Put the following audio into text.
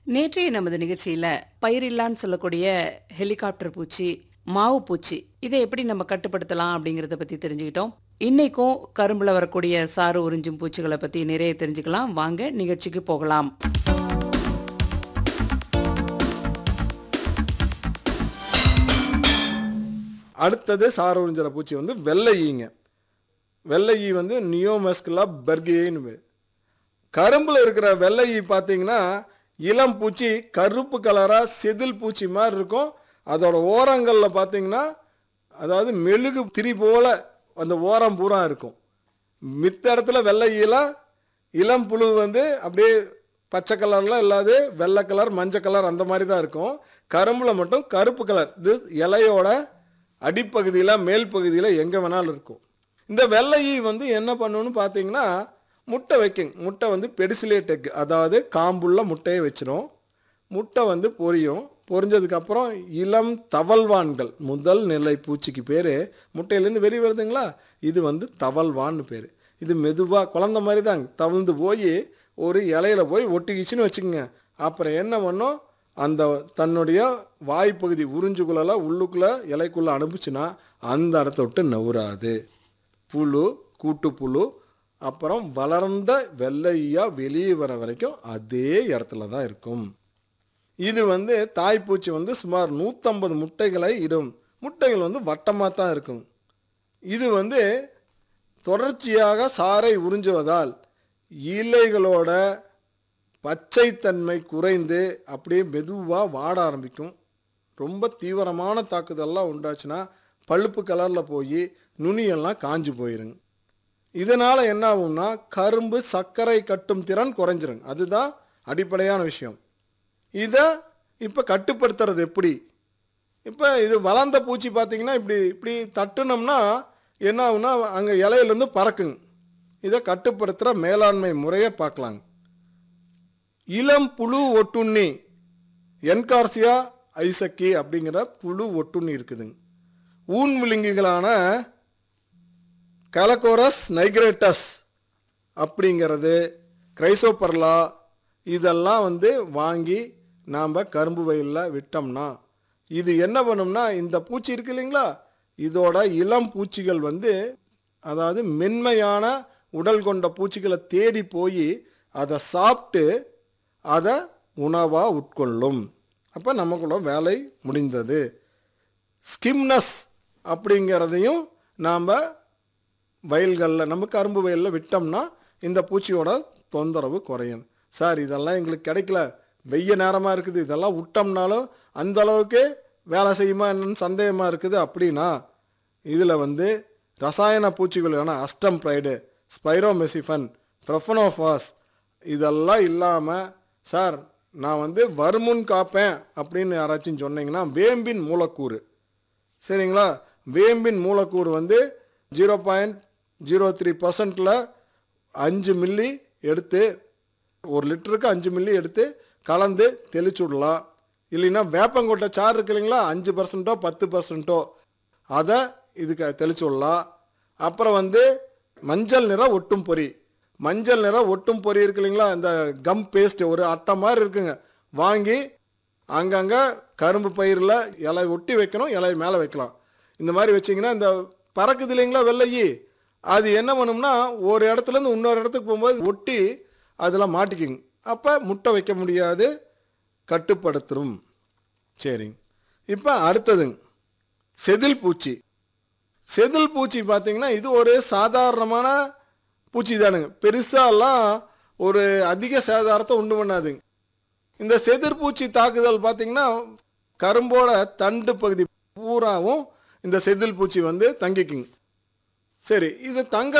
நேற்றைய நமது நிகழ்ச்சியில பயிரில்லான்னு சொல்லக்கூடிய ஹெலிகாப்டர் பூச்சி மாவு பூச்சி இதை எப்படி நம்ம கட்டுப்படுத்தலாம் அப்படிங்கறத பத்தி தெரிஞ்சுக்கிட்டோம் இன்னைக்கும் கரும்புல வரக்கூடிய சாறு உறிஞ்சும் பூச்சிகளை பத்தி நிறைய தெரிஞ்சுக்கலாம் வாங்க நிகழ்ச்சிக்கு போகலாம் அடுத்தது சார் உறிஞ்சிற பூச்சி வந்து வெள்ளை ஈங்க வெள்ளை ஈ வந்து நியோமஸ்குலா பெர்கியேன்னு பேர் கரும்பில் இருக்கிற வெள்ளை ஈ பார்த்தீங்கன்னா இளம் பூச்சி கருப்பு கலராக செதில் பூச்சி மாதிரி இருக்கும் அதோட ஓரங்களில் பார்த்தீங்கன்னா அதாவது மெழுகு திரி போல அந்த ஓரம் பூரா இருக்கும் மித்த இடத்துல வெள்ளை ஈலாம் இளம் புழு வந்து அப்படியே பச்சை கலரில் இல்லாது வெள்ளை கலர் மஞ்சள் கலர் அந்த மாதிரி தான் இருக்கும் கரும்பில் மட்டும் கருப்பு கலர் இது இலையோட அடிப்பகுதியில் மேல் பகுதியில் எங்கே வேணாலும் இருக்கும் இந்த வெள்ளை ஈ வந்து என்ன பண்ணுன்னு பார்த்தீங்கன்னா முட்டை வைக்கும் முட்டை வந்து பெடிசிலேட் எக் அதாவது காம்புள்ள முட்டையை வச்சிரும் முட்டை வந்து பொரியும் பொரிஞ்சதுக்கப்புறம் இளம் தவல்வான்கள் முதல் நிலை பூச்சிக்கு பேர் முட்டையிலேருந்து வெளியே வருதுங்களா இது வந்து தவல்வான்னு பேர் இது மெதுவாக குழந்த மாதிரி தாங்க தவழ்ந்து போய் ஒரு இலையில போய் ஒட்டிக்கிச்சுன்னு வச்சுக்கோங்க அப்புறம் என்ன பண்ணும் அந்த தன்னுடைய வாய்ப்பகுதி உறிஞ்சுக்குள்ள உள்ளுக்குள்ளே இலைக்குள்ளே அனுப்புச்சுன்னா அந்த இடத்த விட்டு நவுறாது புழு கூட்டுப்புழு அப்புறம் வளர்ந்த வெள்ளையா வெளியே வர வரைக்கும் அதே இடத்துல தான் இருக்கும் இது வந்து தாய்ப்பூச்சி வந்து சுமார் நூற்றம்பது முட்டைகளை இடும் முட்டைகள் வந்து வட்டமாக தான் இருக்கும் இது வந்து தொடர்ச்சியாக சாறை உறிஞ்சுவதால் இலைகளோட பச்சைத்தன்மை குறைந்து அப்படியே மெதுவாக வாட ஆரம்பிக்கும் ரொம்ப தீவிரமான தாக்குதல்லாம் உண்டாச்சுன்னா பழுப்பு கலரில் போய் நுனியெல்லாம் காஞ்சு போயிருங்க இதனால் என்ன ஆகும்னா கரும்பு சர்க்கரை கட்டும் திறன் குறைஞ்சிருங்க அதுதான் அடிப்படையான விஷயம் இதை இப்போ கட்டுப்படுத்துறது எப்படி இப்போ இது வளர்ந்த பூச்சி பார்த்தீங்கன்னா இப்படி இப்படி தட்டுனோம்னா என்ன ஆகும்னா அங்கே இலையிலேருந்து பறக்குங்க இதை கட்டுப்படுத்துகிற மேலாண்மை முறையை பார்க்கலாங்க இளம் புழு ஒட்டுண்ணி என்கார்சியா ஐசக்கி அப்படிங்கிற புழு ஒட்டுண்ணி இருக்குதுங்க ஊன் விலங்குகளான கலகோரஸ் நைக்ரேட்டஸ் அப்படிங்கிறது கிரைசோபர்லா இதெல்லாம் வந்து வாங்கி நாம் கரும்பு வயலில் விட்டோம்னா இது என்ன பண்ணும்னா இந்த பூச்சி இருக்கு இல்லைங்களா இதோட இளம் பூச்சிகள் வந்து அதாவது மென்மையான உடல் கொண்ட பூச்சிகளை தேடி போய் அதை சாப்பிட்டு அதை உணவாக உட்கொள்ளும் அப்போ நமக்குள்ள வேலை முடிந்தது ஸ்கிம்னஸ் அப்படிங்கிறதையும் நாம் வயல்களில் நம்ம கரும்பு வயலில் விட்டோம்னா இந்த பூச்சியோட தொந்தரவு குறையும் சார் இதெல்லாம் எங்களுக்கு கிடைக்கல வெய்ய நேரமாக இருக்குது இதெல்லாம் விட்டோம்னாலும் அந்த அளவுக்கு வேலை செய்யுமா என்னன்னு சந்தேகமாக இருக்குது அப்படின்னா இதில் வந்து ரசாயன பூச்சிகளான அஸ்டம் ப்ரைடு ஸ்பைரோமெசிஃபன் ப்ரொஃபனோஃபாஸ் இதெல்லாம் இல்லாமல் சார் நான் வந்து வருமுன் காப்பேன் அப்படின்னு யாராச்சும் சொன்னீங்கன்னா வேம்பின் மூலக்கூறு சரிங்களா வேம்பின் மூலக்கூறு வந்து ஜீரோ பாயிண்ட் ஜீரோ த்ரீ பர்சன்டில் அஞ்சு மில்லி எடுத்து ஒரு லிட்டருக்கு அஞ்சு மில்லி எடுத்து கலந்து தெளிச்சு விடலாம் இல்லைன்னா வேப்பங்கொட்டை சாறு இருக்கு இல்லைங்களா அஞ்சு பர்சன்ட்டோ பத்து பர்சன்ட்டோ அதை இதுக்கு தெளிச்சு விடலாம் அப்புறம் வந்து மஞ்சள் நிற ஒட்டும் பொறி மஞ்சள் நிற ஒட்டும் பொறி இருக்கு இல்லைங்களா இந்த கம் பேஸ்ட் ஒரு அட்டை மாதிரி இருக்குங்க வாங்கி அங்கங்கே கரும்பு பயிரில் இலை ஒட்டி வைக்கணும் இலை மேலே வைக்கலாம் இந்த மாதிரி வச்சிங்கன்னா இந்த பறக்குது இல்லைங்களா வெள்ளையி அது என்ன பண்ணும்னா ஒரு இடத்துலேருந்து இன்னொரு இடத்துக்கு போகும்போது ஒட்டி அதில் மாட்டிக்குங்க அப்போ முட்டை வைக்க முடியாது கட்டுப்படுத்தும் சரிங்க இப்போ அடுத்ததுங்க செதில் பூச்சி செதில் பூச்சி பார்த்தீங்கன்னா இது ஒரு சாதாரணமான பூச்சி தானுங்க பெருசாலாம் ஒரு அதிக சேதாரத்தை உண்டு பண்ணாதுங்க இந்த செதிர் பூச்சி தாக்குதல் பார்த்தீங்கன்னா கரும்போட தண்டு பகுதி பூராவும் இந்த செதில் பூச்சி வந்து தங்கிக்குங்க சரி இது தங்க